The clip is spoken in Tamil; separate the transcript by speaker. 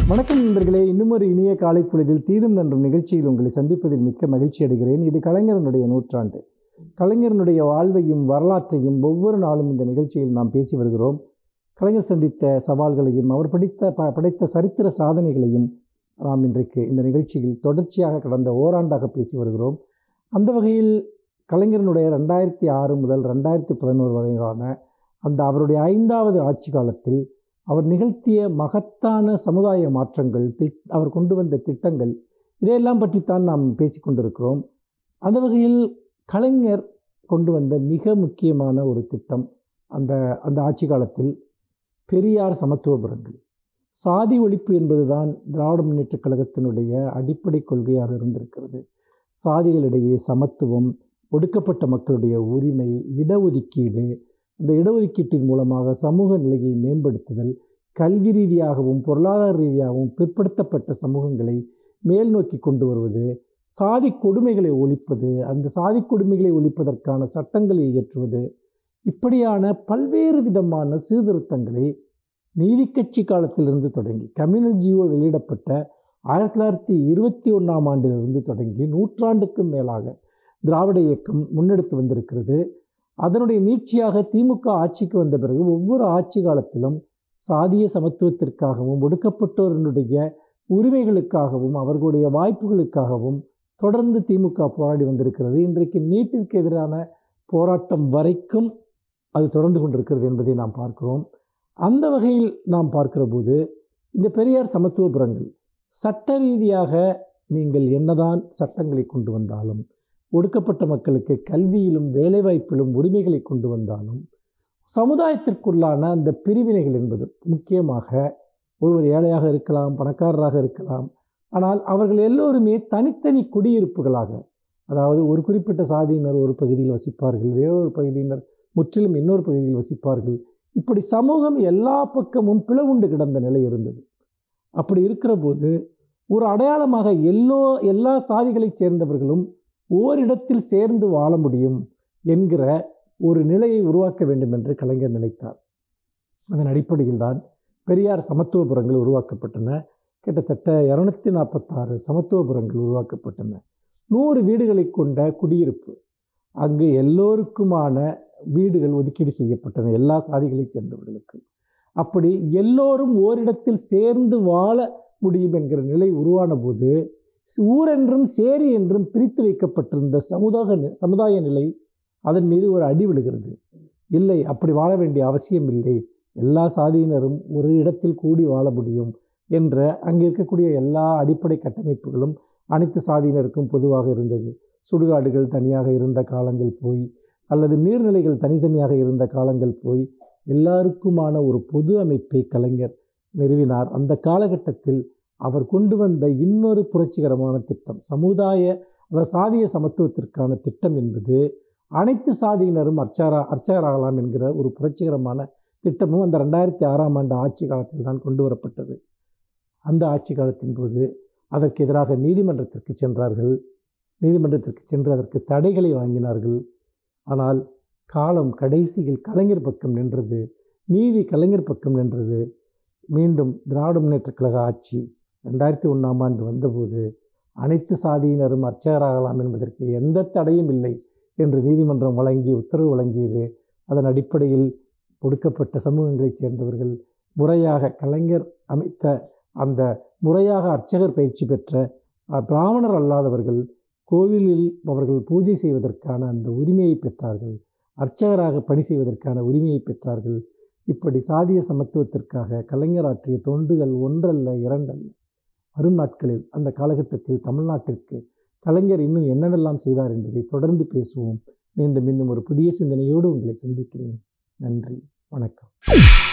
Speaker 1: வணக்கம் நண்பர்களே இன்னும் ஒரு இனிய காலை பொழுதில் தீதும் நன்றும் நிகழ்ச்சியில் உங்களை சந்திப்பதில் மிக்க மகிழ்ச்சி அடைகிறேன் இது கலைஞரனுடைய நூற்றாண்டு கலைஞரனுடைய வாழ்வையும் வரலாற்றையும் ஒவ்வொரு நாளும் இந்த நிகழ்ச்சியில் நாம் பேசி வருகிறோம் கலைஞர் சந்தித்த சவால்களையும் அவர் படித்த ப படைத்த சரித்திர சாதனைகளையும் நாம் இன்றைக்கு இந்த நிகழ்ச்சியில் தொடர்ச்சியாக கடந்த ஓராண்டாக பேசி வருகிறோம் அந்த வகையில் கலைஞரனுடைய ரெண்டாயிரத்தி ஆறு முதல் ரெண்டாயிரத்தி பதினோரு வரையிலான அந்த அவருடைய ஐந்தாவது ஆட்சி காலத்தில் அவர் நிகழ்த்திய மகத்தான சமுதாய மாற்றங்கள் திட் அவர் கொண்டு வந்த திட்டங்கள் இதையெல்லாம் பற்றித்தான் நாம் பேசிக்கொண்டிருக்கிறோம் அந்த வகையில் கலைஞர் கொண்டு வந்த மிக முக்கியமான ஒரு திட்டம் அந்த அந்த ஆட்சி காலத்தில் பெரியார் சமத்துவபுரங்கள் சாதி ஒழிப்பு என்பதுதான் திராவிட முன்னேற்றக் கழகத்தினுடைய அடிப்படை கொள்கையாக இருந்திருக்கிறது சாதிகளிடையே சமத்துவம் ஒடுக்கப்பட்ட மக்களுடைய உரிமை இடஒதுக்கீடு இந்த இடஒதுக்கீட்டின் மூலமாக சமூக நிலையை மேம்படுத்துதல் கல்வி ரீதியாகவும் பொருளாதார ரீதியாகவும் பிற்படுத்தப்பட்ட சமூகங்களை மேல் நோக்கி கொண்டு வருவது சாதி கொடுமைகளை ஒழிப்பது அந்த சாதி கொடுமைகளை ஒழிப்பதற்கான சட்டங்களை இயற்றுவது இப்படியான பல்வேறு விதமான சீர்திருத்தங்களை நீதி கட்சி காலத்திலிருந்து தொடங்கி கம்யூனல் ஜிஓ வெளியிடப்பட்ட ஆயிரத்தி தொள்ளாயிரத்தி இருபத்தி ஒன்றாம் ஆண்டிலிருந்து தொடங்கி நூற்றாண்டுக்கும் மேலாக திராவிட இயக்கம் முன்னெடுத்து வந்திருக்கிறது அதனுடைய நீட்சியாக திமுக ஆட்சிக்கு வந்த பிறகு ஒவ்வொரு ஆட்சி காலத்திலும் சாதிய சமத்துவத்திற்காகவும் ஒடுக்கப்பட்டோரினுடைய உரிமைகளுக்காகவும் அவர்களுடைய வாய்ப்புகளுக்காகவும் தொடர்ந்து திமுக போராடி வந்திருக்கிறது இன்றைக்கு நீட்டிற்கு எதிரான போராட்டம் வரைக்கும் அது தொடர்ந்து கொண்டிருக்கிறது என்பதை நாம் பார்க்கிறோம் அந்த வகையில் நாம் பார்க்கிற போது இந்த பெரியார் சமத்துவபுரங்கள் சட்ட ரீதியாக நீங்கள் என்னதான் சட்டங்களை கொண்டு வந்தாலும் ஒடுக்கப்பட்ட மக்களுக்கு கல்வியிலும் வேலைவாய்ப்பிலும் உரிமைகளை கொண்டு வந்தாலும் சமுதாயத்திற்குள்ளான அந்த பிரிவினைகள் என்பது முக்கியமாக ஒருவர் ஏழையாக இருக்கலாம் பணக்காரராக இருக்கலாம் ஆனால் அவர்கள் எல்லோருமே தனித்தனி குடியிருப்புகளாக அதாவது ஒரு குறிப்பிட்ட சாதியினர் ஒரு பகுதியில் வசிப்பார்கள் வேறொரு பகுதியினர் முற்றிலும் இன்னொரு பகுதியில் வசிப்பார்கள் இப்படி சமூகம் எல்லா பக்கமும் பிளவுண்டு கிடந்த நிலை இருந்தது அப்படி இருக்கிற போது ஒரு அடையாளமாக எல்லோ எல்லா சாதிகளைச் சேர்ந்தவர்களும் ஓரிடத்தில் சேர்ந்து வாழ முடியும் என்கிற ஒரு நிலையை உருவாக்க வேண்டும் என்று கலைஞர் நினைத்தார் அதன் அடிப்படையில் தான் பெரியார் சமத்துவபுரங்கள் உருவாக்கப்பட்டன கிட்டத்தட்ட இரநூத்தி நாற்பத்தாறு சமத்துவபுரங்கள் உருவாக்கப்பட்டன நூறு வீடுகளை கொண்ட குடியிருப்பு அங்கு எல்லோருக்குமான வீடுகள் ஒதுக்கீடு செய்யப்பட்டன எல்லா சாதிகளைச் சேர்ந்தவர்களுக்கும் அப்படி எல்லோரும் ஓரிடத்தில் சேர்ந்து வாழ முடியும் என்கிற நிலை உருவான போது ஊரென்றும் சேரி என்றும் பிரித்து வைக்கப்பட்டிருந்த சமுதாய சமுதாய நிலை அதன் மீது ஒரு அடி விழுகிறது இல்லை அப்படி வாழ வேண்டிய அவசியம் இல்லை எல்லா சாதியினரும் ஒரு இடத்தில் கூடி வாழ முடியும் என்ற அங்கே இருக்கக்கூடிய எல்லா அடிப்படை கட்டமைப்புகளும் அனைத்து சாதியினருக்கும் பொதுவாக இருந்தது சுடுகாடுகள் தனியாக இருந்த காலங்கள் போய் அல்லது நீர்நிலைகள் தனித்தனியாக இருந்த காலங்கள் போய் எல்லாருக்குமான ஒரு பொது அமைப்பை கலைஞர் நிறுவினார் அந்த காலகட்டத்தில் அவர் கொண்டு வந்த இன்னொரு புரட்சிகரமான திட்டம் சமுதாய அதாவது சாதிய சமத்துவத்திற்கான திட்டம் என்பது அனைத்து சாதியினரும் அர்ச்சகரா அர்ச்சகராகலாம் என்கிற ஒரு புரட்சிகரமான திட்டமும் அந்த ரெண்டாயிரத்தி ஆறாம் ஆண்டு ஆட்சி காலத்தில் தான் கொண்டு வரப்பட்டது அந்த ஆட்சி காலத்தின் போது அதற்கு எதிராக நீதிமன்றத்திற்கு சென்றார்கள் நீதிமன்றத்திற்கு சென்று அதற்கு தடைகளை வாங்கினார்கள் ஆனால் காலம் கடைசியில் கலைஞர் பக்கம் நின்றது நீதி கலைஞர் பக்கம் நின்றது மீண்டும் திராவிட முன்னேற்றக் கழக ஆட்சி ரெண்டாயிரத்தி ஒன்றாம் ஆண்டு வந்தபோது அனைத்து சாதியினரும் அர்ச்சகராகலாம் என்பதற்கு எந்த தடையும் இல்லை என்று நீதிமன்றம் வழங்கி உத்தரவு வழங்கியது அதன் அடிப்படையில் ஒடுக்கப்பட்ட சமூகங்களைச் சேர்ந்தவர்கள் முறையாக கலைஞர் அமைத்த அந்த முறையாக அர்ச்சகர் பயிற்சி பெற்ற பிராமணர் அல்லாதவர்கள் கோவிலில் அவர்கள் பூஜை செய்வதற்கான அந்த உரிமையை பெற்றார்கள் அர்ச்சகராக பணி செய்வதற்கான உரிமையை பெற்றார்கள் இப்படி சாதிய சமத்துவத்திற்காக கலைஞர் ஆற்றிய தொண்டுகள் ஒன்றல்ல இரண்டல்ல வரும் நாட்களில் அந்த காலகட்டத்தில் தமிழ்நாட்டிற்கு கலைஞர் இன்னும் என்னவெல்லாம் செய்தார் என்பதை தொடர்ந்து பேசுவோம் மீண்டும் இன்னும் ஒரு புதிய சிந்தனையோடு உங்களை சந்திக்கிறேன் நன்றி வணக்கம்